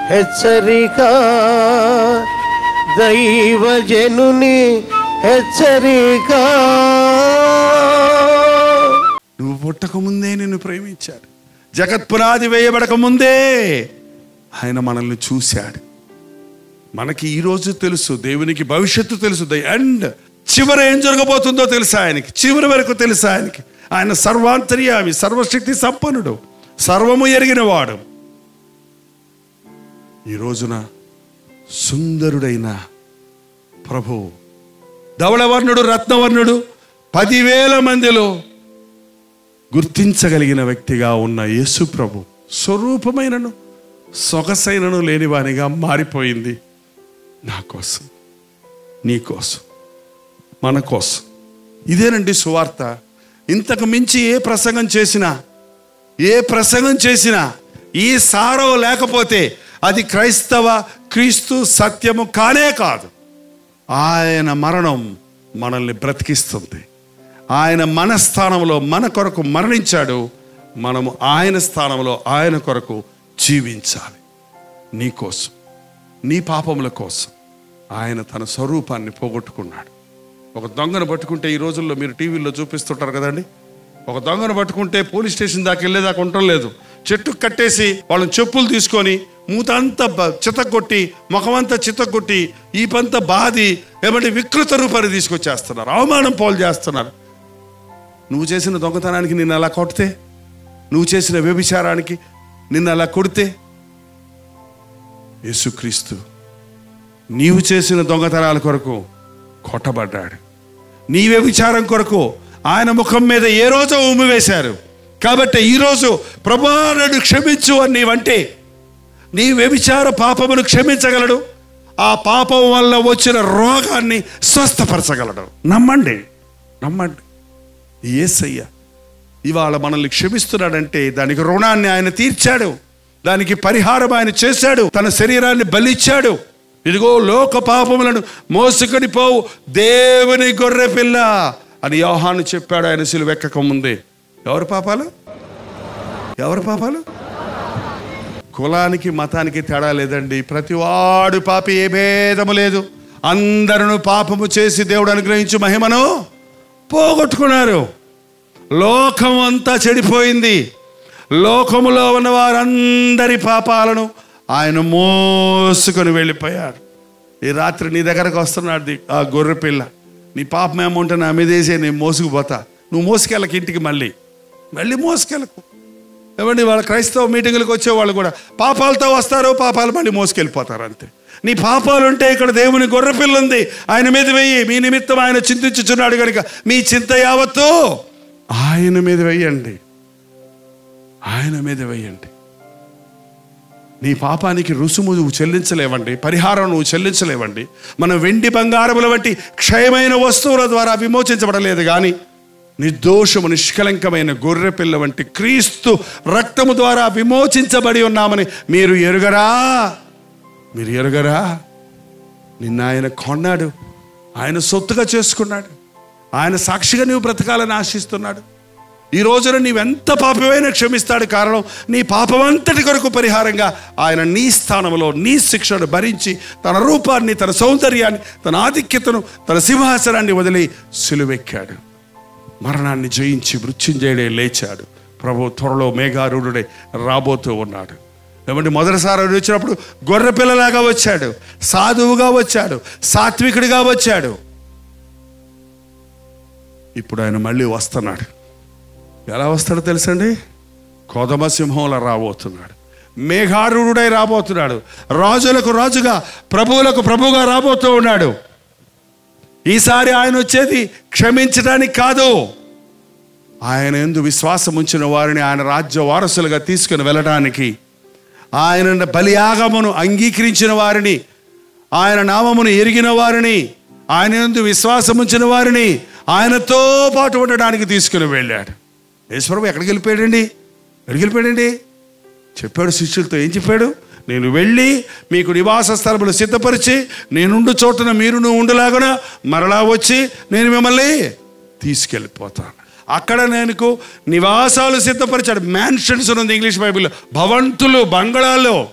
హెచ్చరిక దైవజనుని హెచ్చరిక నువ్వు పుట్టక ముందే నిన్ను ప్రేమించాడు జగత్పునాది వేయబడక ముందే ఆయన మనల్ని చూశాడు మనకి ఈ రోజు తెలుసు దేవునికి భవిష్యత్తు తెలుసు ద ఎండ్ చివర ఏం జరగబోతుందో తెలుసు ఆయనకి చివరి వరకు తెలుసు ఆయనకి ఆయన సర్వాంతర్యామి సర్వశక్తి సంపన్నుడు సర్వము ఎరిగినవాడు ఈ రోజున సుందరుడైన ప్రభు ధవళవర్ణుడు రత్నవర్ణుడు పదివేల మందిలో గుర్తించగలిగిన వ్యక్తిగా ఉన్న యేసు ప్రభు స్వరూపమైనను సొగసైనను లేనివానిగా మారిపోయింది నా కోసం నీ కోసం మన కోసం ఇదేనండి సువార్త ఇంతకు మించి ఏ ప్రసంగం చేసినా ఏ ప్రసంగం చేసినా ఈ సారం లేకపోతే అది క్రైస్తవ క్రీస్తు సత్యము కానే కాదు ఆయన మరణం మనల్ని బ్రతికిస్తుంది ఆయన మన స్థానంలో మన కొరకు మరణించాడు మనము ఆయన స్థానంలో ఆయన కొరకు జీవించాలి నీ కోసం నీ పాపముల కోసం ఆయన తన స్వరూపాన్ని పోగొట్టుకున్నాడు ఒక దొంగను పట్టుకుంటే ఈ రోజుల్లో మీరు టీవీలో చూపిస్తుంటారు కదండి ఒక దొంగను పట్టుకుంటే పోలీస్ స్టేషన్ దాకా వెళ్ళేదాకా ఉండటం లేదు చెట్టు కట్టేసి వాళ్ళని చెప్పులు తీసుకొని మూతంతా బ- చితగొట్టి ముఖమంతా చితగొట్టి ఈ పంత బాది ఏమంటే వికృత రూపాన్ని తీసుకొచ్చేస్తున్నారు అవమానం పోలు చేస్తున్నారు నువ్వు చేసిన దొంగతనానికి నిన్ను అలా కొడితే నువ్వు చేసిన వ్యభిచారానికి నిన్ను అలా కొడితే యేసుక్రీస్తు నీవు చేసిన దొంగతనాల కొరకు కొట్టబడ్డాడు నీ వ్యభిచారం కొరకు ఆయన ముఖం మీద ఏ రోజో ఉమ్మి వేశారు కాబట్టి ఈరోజు ప్రభానుడు క్షమించు అని నీవంటే నీ వ్యభిచార పాపమును క్షమించగలడు ఆ పాపం వల్ల వచ్చిన రోగాన్ని స్వస్థపరచగలడు నమ్మండి నమ్మండి ఏసయ్య ఇవాళ మనల్ని క్షమిస్తున్నాడంటే దానికి రుణాన్ని ఆయన తీర్చాడు దానికి పరిహారం ఆయన చేశాడు తన శరీరాన్ని బలిచ్చాడు ఇదిగో లోక పాపములను మోసుకొని పోవు దేవుని గొర్రె పిల్ల అని యోహాను చెప్పాడు ఆయన సిలువెక్కక ముందే ఎవరి పాపాలు ఎవరి పాపాలు కులానికి మతానికి తేడా లేదండి ప్రతివాడు పాపి ఏ భేదము లేదు అందరూ పాపము చేసి దేవుడు అనుగ్రహించు మహిమను పోగొట్టుకున్నారు లోకం అంతా చెడిపోయింది లోకములో ఉన్న వారందరి పాపాలను ఆయన మోసుకొని వెళ్ళిపోయాడు ఈ రాత్రి నీ దగ్గరకు వస్తున్నాడు ది- ఆ గొర్రె పిల్ల నీ పాపం ఏమంటే నా మీద వేసే నేను మోసుకుపోతా నువ్వు మోసుకెళ్ళకి ఇంటికి మళ్ళీ మళ్ళీ మోసుకెళ్ళకు ఏమండి వాళ్ళ క్రైస్తవ మీటింగులకు వచ్చే వాళ్ళు కూడా పాపాలతో వస్తారు పాపాలు మళ్ళీ మోసుకెళ్ళిపోతారు అంతే నీ పాపాలు ఉంటే ఇక్కడ దేవుని గొర్రెపిల్ల ఉంది ఆయన మీద వెయ్యి మీ నిమిత్తం ఆయన చింతించుచున్నాడు కనుక మీ చింత యావత్తు ఆయన మీద వెయ్యండి ఆయన మీద వెయ్యండి నీ పాపానికి రుసుము నువ్వు చెల్లించలేవండి పరిహారం నువ్వు చెల్లించలేవండి మన వెండి బంగారముల వంటి క్షయమైన వస్తువుల ద్వారా విమోచించబడలేదు కానీ నిర్దోషము నిష్కలంకమైన గొర్రె పిల్ల వంటి క్రీస్తు రక్తము ద్వారా విమోచించబడి ఉన్నామని మీరు ఎరుగరా మీరు ఎరుగరా నిన్న ఆయన కొన్నాడు ఆయన సొత్తుగా చేసుకున్నాడు ఆయన సాక్షిగా నీవు బ్రతకాలని ఆశిస్తున్నాడు ఈ రోజున నీవెంత పాపమైనా క్షమిస్తాడు కారణం నీ పాపమంతటి కొరకు పరిహారంగా ఆయన నీ స్థానంలో నీ శిక్షను భరించి తన రూపాన్ని తన సౌందర్యాన్ని తన ఆధిక్యతను తన సింహాసనాన్ని వదిలి సిలువెక్కాడు మరణాన్ని జయించి మృత్యుంజయుడే లేచాడు ప్రభు త్వరలో మేఘారూఢుడే రాబోతూ ఉన్నాడు ఏమంటే మొదటిసారి ఆయన వచ్చినప్పుడు గొర్రె పిల్లలాగా వచ్చాడు సాధువుగా వచ్చాడు సాత్వికుడిగా వచ్చాడు ఇప్పుడు ఆయన మళ్ళీ వస్తున్నాడు ఎలా వస్తాడో తెలుసండి కోదమ సింహంలో రాబోతున్నాడు మేఘారూఢుడై రాబోతున్నాడు రాజులకు రాజుగా ప్రభువులకు ప్రభువుగా రాబోతూ ఉన్నాడు ఈసారి ఆయన వచ్చేది క్షమించడానికి కాదు ఆయన ఎందు విశ్వాసం ఉంచిన వారిని ఆయన రాజ్య వారసులుగా తీసుకుని వెళ్ళడానికి ఆయన బలియాగమును అంగీకరించిన వారిని ఆయన నామమును ఎరిగిన వారిని ఆయన ఎందు విశ్వాసం ఉంచిన వారిని ఆయనతో పాటు ఉండడానికి తీసుకుని వెళ్ళాడు ఈశ్వరం ఎక్కడికి వెళ్ళిపోయాడండి ఎక్కడికి వెళ్ళిపోయాడండి చెప్పాడు శిష్యులతో ఏం చెప్పాడు నేను వెళ్ళి మీకు నివాస స్థలములు సిద్ధపరిచి నేనుండు చోటున మీరు నువ్వు ఉండలాగున మరలా వచ్చి నేను మిమ్మల్ని తీసుకెళ్ళిపోతాను అక్కడ నేను నివాసాలు సిద్ధపరిచాడు మ్యాన్షన్స్ ఉంది ఇంగ్లీష్ బైబిల్లో భవంతులు బంగళాల్లో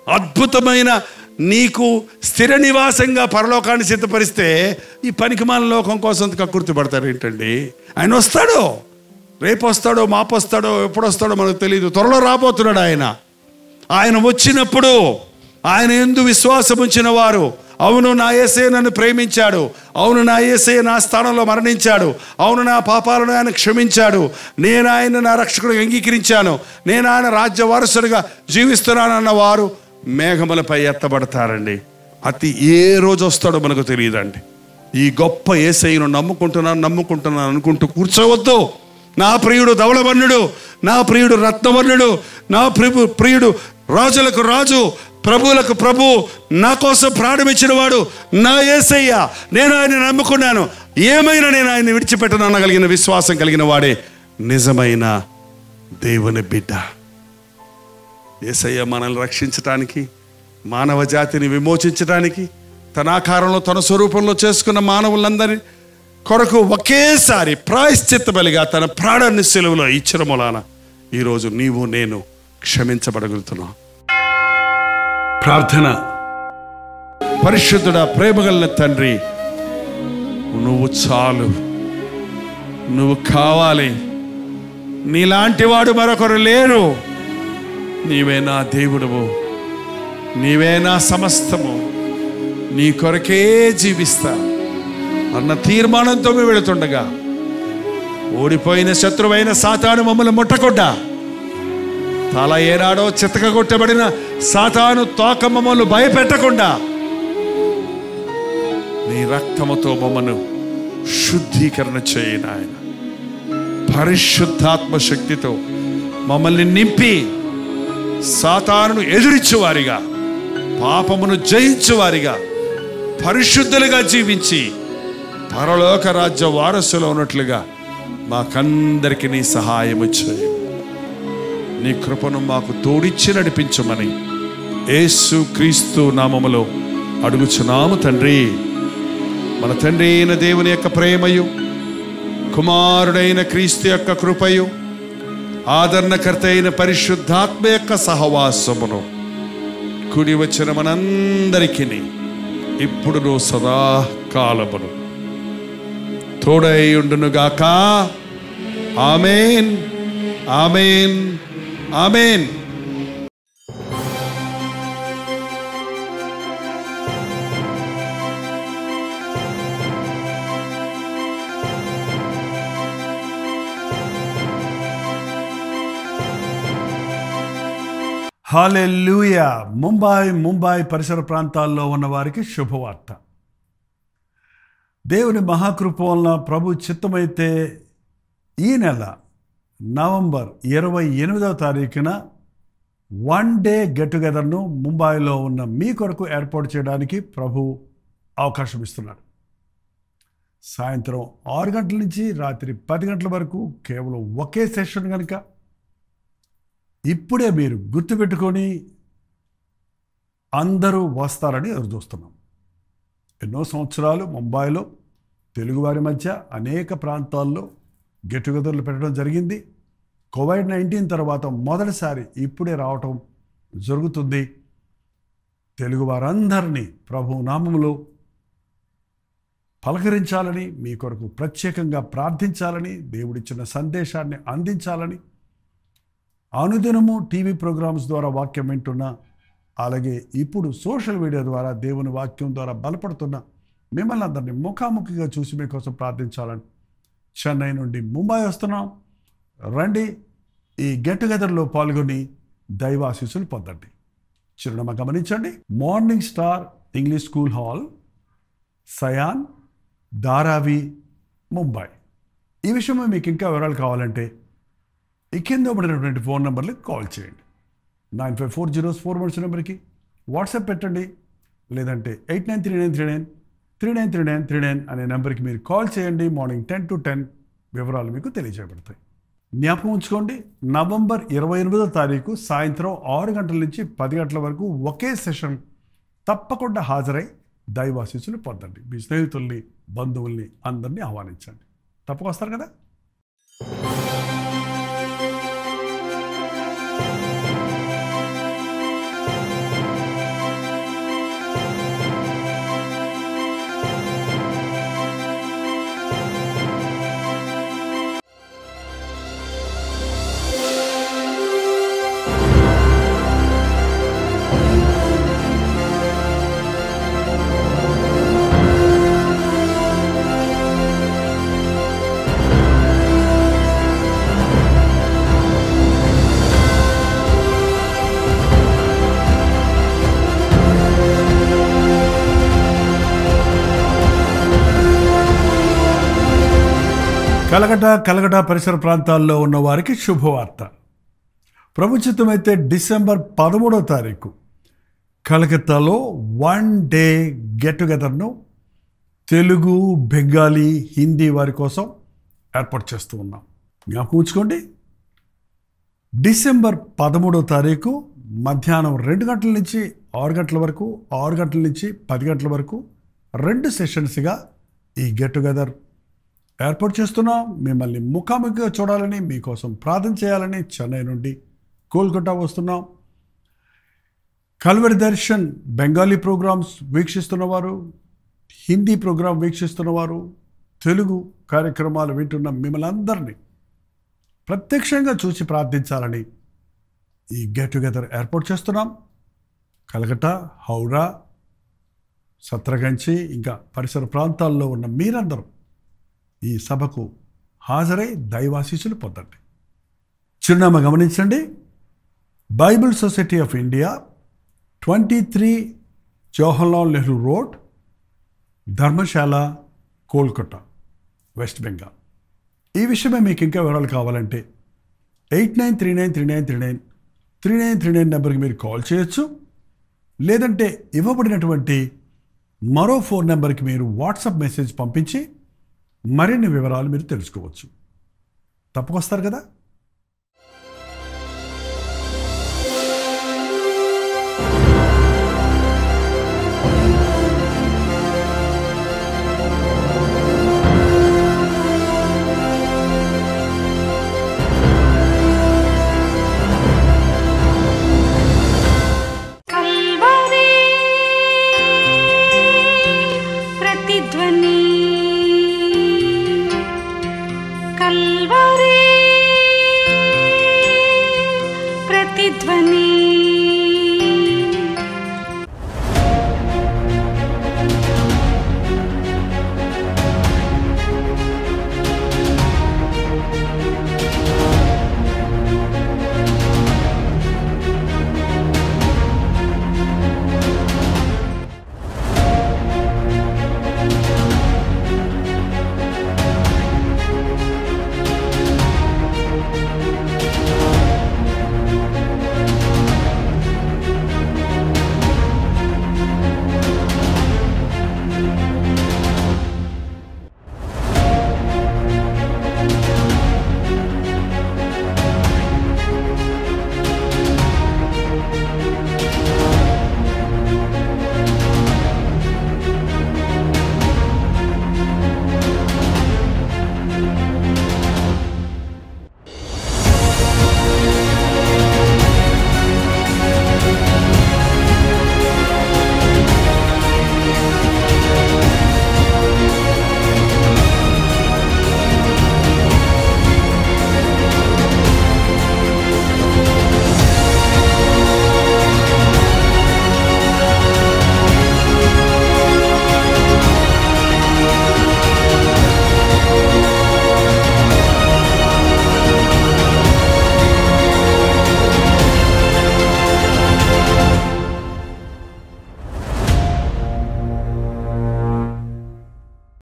అద్భుతమైన నీకు స్థిర నివాసంగా పరలోకాన్ని సిద్ధపరిస్తే ఈ పనికిమాల లోకం కోసం కక్కుర్తి పడతారు ఏంటండి ఆయన వస్తాడు రేపు వస్తాడో మాపు వస్తాడో ఎప్పుడు వస్తాడో మనకు తెలియదు త్వరలో రాబోతున్నాడు ఆయన ఆయన వచ్చినప్పుడు ఆయన ఎందు విశ్వాసం ఉంచిన వారు అవును నా ఏసే నన్ను ప్రేమించాడు అవును నా ఏసే నా స్థానంలో మరణించాడు అవును నా పాపాలను ఆయన క్షమించాడు నేను ఆయన నా రక్షకుడిగా అంగీకరించాను నేను ఆయన రాజ్య వారసుడిగా జీవిస్తున్నానన్న వారు మేఘములపై ఎత్తబడతారండి అతి ఏ రోజు వస్తాడో మనకు తెలియదండి ఈ గొప్ప ఏసైను నమ్ముకుంటున్నాను నమ్ముకుంటున్నాను అనుకుంటూ కూర్చోవద్దు నా ప్రియుడు ధవళవర్ణుడు నా ప్రియుడు రత్నవర్ణుడు నా ప్రభు ప్రియుడు రాజులకు రాజు ప్రభువులకు ప్రభు నా కోసం ప్రాణమిచ్చిన వాడు నా ఏసయ్య నేను ఆయన నమ్ముకున్నాను ఏమైనా నేను ఆయన విడిచిపెట్టను అనగలిగిన విశ్వాసం కలిగిన వాడే నిజమైన దేవుని బిడ్డ ఏసయ్య మనల్ని రక్షించటానికి మానవ జాతిని విమోచించడానికి తన ఆకారంలో తన స్వరూపంలో చేసుకున్న మానవులందరి కొరకు ఒకేసారి ప్రాయశ్చిత్త బలిగా తన ప్రాణాన్ని సెలవులో ఇచ్చిన మూలాన ఈరోజు నీవు నేను క్షమించబడగలుగుతున్నాం ప్రార్థన పరిశుద్ధుడ ప్రేమగల తండ్రి నువ్వు చాలు నువ్వు కావాలి నీలాంటి వాడు మరొకరు లేరు నీవే నా దేవుడువు నీవే నా సమస్తము నీ కొరకే జీవిస్తా అన్న తీర్మానంతో మేము వెళుతుండగా ఓడిపోయిన శత్రువైన సాతాను మమ్మల్ని ముట్టకుండా తల ఏనాడో చితకగొట్టబడిన సాతాను తోక మమ్మల్ని భయపెట్టకుండా నీ రక్తముతో మమ్మను శుద్ధీకరణ చేయి నాయన పరిశుద్ధాత్మ శక్తితో మమ్మల్ని నింపి సాతానును ఎదురించువారిగా పాపమును జయించువారిగా పరిశుద్ధులుగా జీవించి పరలోక రాజ్య వారసులో ఉన్నట్లుగా మాకందరికి నీ సహాయము చేయి నీ కృపను మాకు తోడిచ్చి నడిపించమని యేసు క్రీస్తు నామములో అడుగుచున్నాము తండ్రి మన తండ్రి అయిన దేవుని యొక్క ప్రేమయు కుమారుడైన క్రీస్తు యొక్క కృపయు ఆదరణకర్త అయిన పరిశుద్ధాత్మ యొక్క సహవాసమును కుడి వచ్చిన మనందరికీ ఇప్పుడు సదా కాలమును తోడై ఉండునుగాక amen amen amen hallelujah Mumbai Mumbai పరిసర ప్రాంతాల్లో ఉన్న వారికి శుభవార్త దేవుని మహాకృప వలన ప్రభు చిత్తమైతే ఈ నెల నవంబర్ ఇరవై ఎనిమిదవ తారీఖున వన్ డే గెట్ టుగెదర్ను ముంబైలో ఉన్న మీ కొరకు ఏర్పాటు చేయడానికి ప్రభు అవకాశం ఇస్తున్నారు సాయంత్రం ఆరు గంటల నుంచి రాత్రి పది గంటల వరకు కేవలం ఒకే సెషన్ కనుక ఇప్పుడే మీరు గుర్తుపెట్టుకొని అందరూ వస్తారని ఎదురు చూస్తున్నాం ఎన్నో సంవత్సరాలు ముంబైలో తెలుగువారి మధ్య అనేక ప్రాంతాల్లో గెట్ టుగెదర్లు పెట్టడం జరిగింది కోవిడ్ నైన్టీన్ తర్వాత మొదటిసారి ఇప్పుడే రావటం జరుగుతుంది తెలుగు వారందరినీ ప్రభు నామములో పలకరించాలని మీ కొరకు ప్రత్యేకంగా ప్రార్థించాలని దేవుడిచ్చిన సందేశాన్ని అందించాలని అనుదినము టీవీ ప్రోగ్రామ్స్ ద్వారా వాక్యం వింటున్న అలాగే ఇప్పుడు సోషల్ మీడియా ద్వారా దేవుని వాక్యం ద్వారా బలపడుతున్న మిమ్మల్ని అందరినీ ముఖాముఖిగా చూసి మీకోసం ప్రార్థించాలని చెన్నై నుండి ముంబై వస్తున్నాం రండి ఈ గెట్ టుగెదర్లో పాల్గొని దైవాశీస్సులు పొందండి చిరునామా గమనించండి morning star English school hall Sion Dharavi Mumbai ఈ విషయమై మీకు ఇంకా వివరాలు కావాలంటే ఈ కింద పడినటువంటి ఫోన్ నెంబర్లకు కాల్ చేయండి nine five four zeros four ones నెంబర్కి వాట్సాప్ పెట్టండి లేదంటే eight nine three nine three nine three nine three nine three nine అనే నెంబర్కి మీరు కాల్ చేయండి మార్నింగ్ టెన్ టు టెన్ వివరాలు మీకు తెలియజేయబడతాయి జ్ఞాపకం ఉంచుకోండి నవంబర్ ఇరవై ఎనిమిదో తారీఖు సాయంత్రం ఆరు గంటల నుంచి పది గంటల వరకు ఒకే సెషన్ తప్పకుండా హాజరై దైవాశీస్సులు పొందండి మీ స్నేహితుల్ని బంధువుల్ని అందరినీ ఆహ్వానించండి తప్పక వస్తారు కదా కలకట కలకట పరిసర ప్రాంతాల్లో ఉన్న వారికి శుభవార్త ప్రభుత్వమైతే డిసెంబర్ పదమూడవ తారీఖు కలకత్తాలో వన్ డే గెట్ టుగెదర్ను తెలుగు బెంగాలీ హిందీ వారి కోసం ఏర్పాటు చేస్తూ ఉన్నాం జ్ఞాపకం ఉంచుకోండి డిసెంబర్ పదమూడవ తారీఖు మధ్యాహ్నం రెండు గంటల నుంచి ఆరు గంటల వరకు ఆరు గంటల నుంచి పది గంటల వరకు రెండు సెషన్స్గా ఈ గెట్ టుగెదర్ ఏర్పాటు చేస్తున్నాం మిమ్మల్ని ముఖాముఖిగా చూడాలని మీకోసం ప్రార్థన చేయాలని చెన్నై నుండి కోల్కతా వస్తున్నాం కల్వరి దర్శన్ బెంగాలీ ప్రోగ్రామ్స్ వీక్షిస్తున్నవారు హిందీ ప్రోగ్రాం వీక్షిస్తున్నవారు తెలుగు కార్యక్రమాలు వింటున్న మిమ్మల్ని అందరినీ ప్రత్యక్షంగా చూసి ప్రార్థించాలని ఈ గెట్ టుగెదర్ ఏర్పాటు చేస్తున్నాం కలకట్ట హౌరా సత్రగంచి ఇంకా పరిసర ప్రాంతాల్లో ఉన్న మీరందరూ ఈ సభకు హాజరై దైవాశీస్సులు పొందండి చిరునామా గమనించండి Bible society of India twenty three Jawaharlal Nehru road Dharamshala Kolkata west Bengal ఈ విషయమే మీకు ఇంకా వివరాలు కావాలంటే eight nine three nine three nine three nine three nine three nine నెంబర్కి మీరు కాల్ చేయొచ్చు లేదంటే ఇవ్వబడినటువంటి మరో ఫోన్ నెంబర్కి మీరు వాట్సాప్ మెసేజ్ పంపించి మరిన్ని వివరాలు మీరు తెలుసుకోవచ్చు తప్పకొస్తారు కదా